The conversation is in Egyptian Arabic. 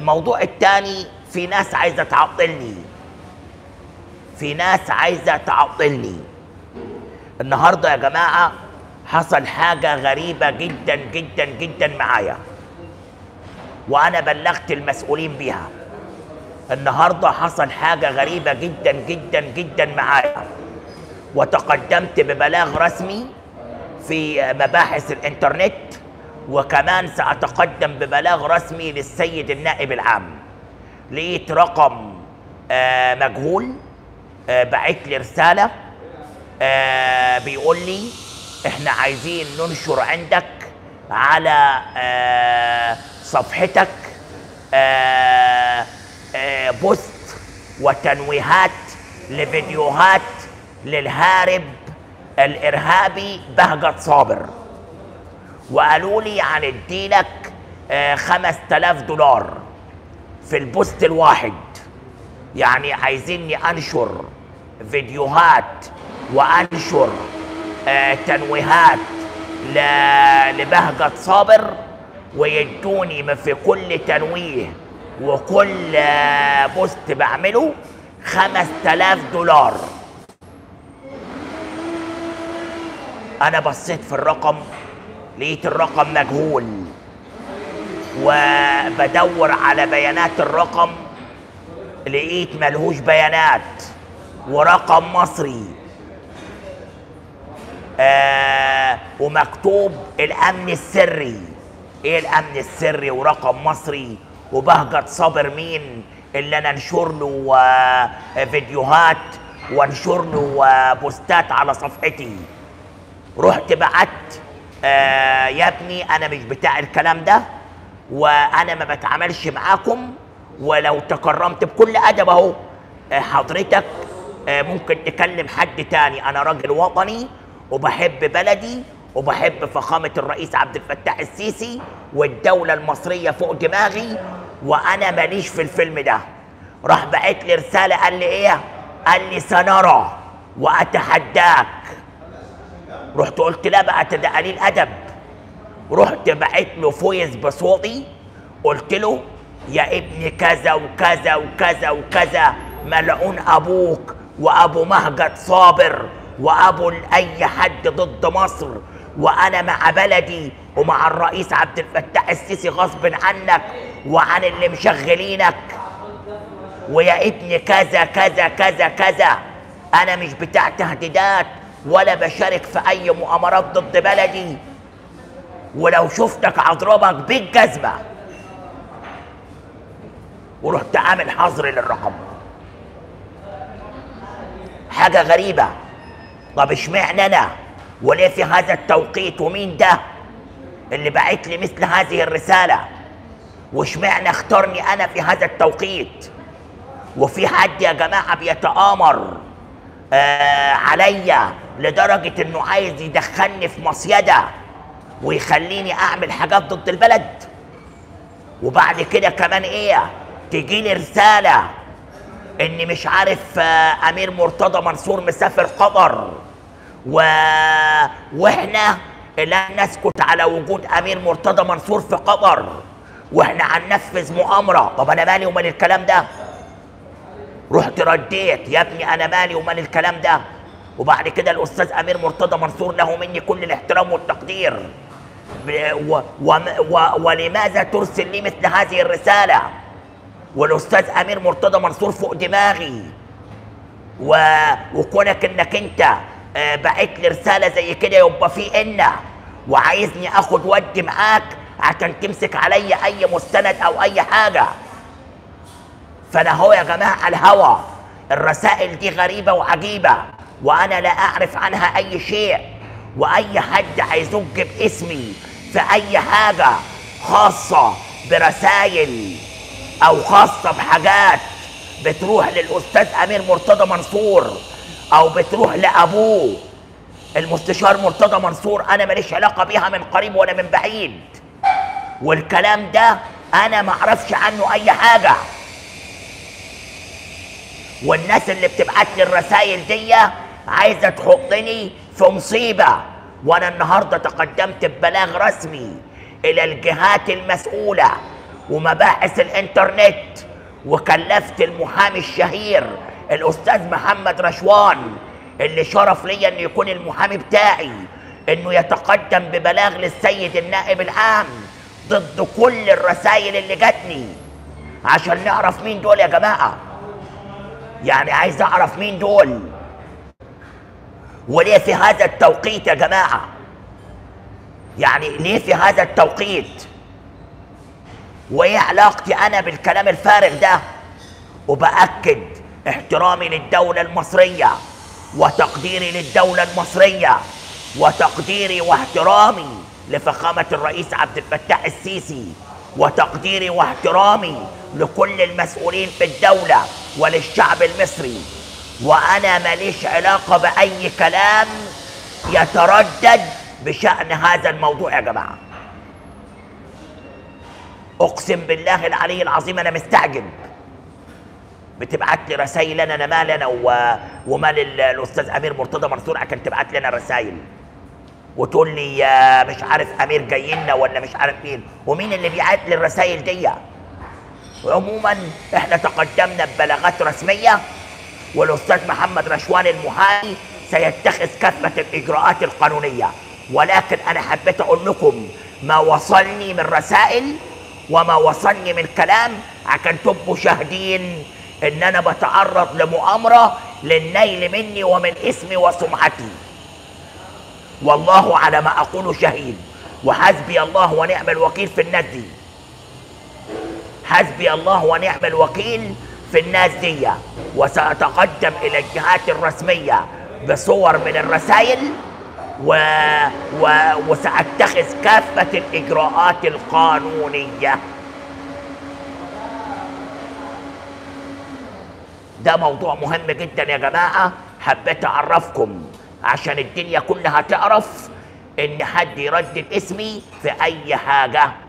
الموضوع الثاني في ناس عايزه تعطلني في ناس عايزه تعطلني النهارده يا جماعه حصل حاجه غريبه جدا جدا جدا معايا وانا بلغت المسؤولين بيها النهارده حصل حاجه غريبه جدا جدا جدا معايا وتقدمت ببلاغ رسمي في مباحث الانترنت وكمان ساتقدم ببلاغ رسمي للسيد النائب العام لقيت رقم آه، مجهول آه، بعت لي رساله آه، بيقول لي احنا عايزين ننشر عندك على آه، صفحتك آه، آه، بوست وتنويهات لفيديوهات للهارب الارهابي بهجت صابر وقالوا لي هنديلك آه، 5000 دولار في البوست الواحد يعني عايزيني انشر فيديوهات وانشر آه، تنويهات ل- لبهجة صابر ويدوني من في كل تنويه وكل آه، بوست بعمله خمس تلاف دولار انا بصيت في الرقم لقيت الرقم مجهول وبدور على بيانات الرقم لقيت ملهوش بيانات ورقم مصري آه ومكتوب الامن السري ايه الامن السري ورقم مصري وبهجة صابر مين اللي انا انشر له آه فيديوهات وانشر له آه بوستات على صفحتي رحت بعت آه يا ابني انا مش بتاع الكلام ده وانا ما بتعاملش معاكم ولو تكرمت بكل ادب اهو آه حضرتك آه ممكن تكلم حد تاني انا راجل وطني وبحب بلدي وبحب فخامة الرئيس عبد الفتاح السيسي والدولة المصرية فوق دماغي وانا ماليش في الفيلم ده راح بعت لي رسالة قال لي ايه قال لي سنرى واتحداك رحت قلت لا بقى ده قليل ادب رحت بعت له فويس بصوتي قلت له يا ابن كذا وكذا وكذا وكذا ملعون ابوك وابو مهجة صابر وابو اي حد ضد مصر وانا مع بلدي ومع الرئيس عبد الفتاح السيسي غصب عنك وعن اللي مشغلينك ويا ابن كذا كذا كذا كذا انا مش بتاع تهديدات ولا بشارك في اي مؤامرات ضد بلدي ولو شفتك هضربك بالجزمه ورحت عامل حظر للرقم حاجه غريبه طب اشمعنى انا وليه في هذا التوقيت ومين ده اللي بعت لي مثل هذه الرساله واشمعنى اختارني انا في هذا التوقيت وفي حد يا جماعه بيتآمر آه عليا لدرجه انه عايز يدخلني في مصيده ويخليني اعمل حاجات ضد البلد وبعد كده كمان ايه تجيلي رساله ان مش عارف آه، امير مرتضى منصور مسافر قطر و... واحنا لا نسكت على وجود امير مرتضى منصور في قطر واحنا هننفذ مؤامره طب انا مالي ومال الكلام ده رحت رديت يا ابني انا مالي ومال الكلام ده وبعد كده الاستاذ امير مرتضى منصور له مني كل الاحترام والتقدير ب- و و و ولماذا ترسل لي مثل هذه الرساله والاستاذ امير مرتضى منصور فوق دماغي و... وكونك انك انت آه، بعت لي رساله زي كده يبقى في ان وعايزني اخد ودي معاك عشان تمسك عليا اي مستند او اي حاجه فانا هو يا جماعه على الهوا الرسائل دي غريبه وعجيبه وانا لا اعرف عنها اي شيء واي حد هيزج باسمي في اي حاجه خاصه برسائل او خاصه بحاجات بتروح للاستاذ امير مرتضى منصور او بتروح لابوه المستشار مرتضى منصور انا ماليش علاقه بيها من قريب ولا من بعيد والكلام ده انا ما اعرفش عنه اي حاجه والناس اللي بتبعت لي الرسائل دي عايزه تحطني في مصيبه وانا النهارده تقدمت ببلاغ رسمي الى الجهات المسؤوله ومباحث الانترنت وكلفت المحامي الشهير الاستاذ محمد رشوان اللي شرف ليا انه يكون المحامي بتاعي انه يتقدم ببلاغ للسيد النائب العام ضد كل الرسائل اللي جاتني عشان نعرف مين دول يا جماعه يعني عايز اعرف مين دول وليه في هذا التوقيت يا جماعه يعني ليه في هذا التوقيت وايه علاقتي انا بالكلام الفارغ ده وباكد احترامي للدوله المصريه وتقديري للدوله المصريه وتقديري واحترامي لفخامه الرئيس عبد الفتاح السيسي وتقديري واحترامي لكل المسؤولين في الدوله وللشعب المصري وانا ماليش علاقه باي كلام يتردد بشان هذا الموضوع يا جماعه اقسم بالله العلي العظيم انا مستعجب بتبعت لي رسائل انا انا مال انا و... ومال ال- الاستاذ امير مرتضى منصور عشان تبعت لي انا رسائل وتقول لي يا مش عارف امير جاي لنا ولا مش عارف مين ومين اللي بيبعت لي الرسائل دي عموما احنا تقدمنا ببلاغات رسميه والاستاذ محمد رشوان المحامي سيتخذ كافه الاجراءات القانونيه ولكن انا حبيت اقول لكم ما وصلني من رسائل وما وصلني من كلام عشان تبقوا شاهدين ان انا بتعرض لمؤامره للنيل مني ومن اسمي وسمعتي والله على ما اقول شهيد وحسبي الله ونعم الوكيل في الناس دي حسبي الله ونعم الوكيل في الناس دي وسأتقدم إلى الجهات الرسمية بصور من الرسائل و... و... وسأتخذ كافة الإجراءات القانونية ده موضوع مهم جدا يا جماعة حبيت أعرفكم عشان الدنيا كلها تعرف إن حد يردد اسمي في أي حاجة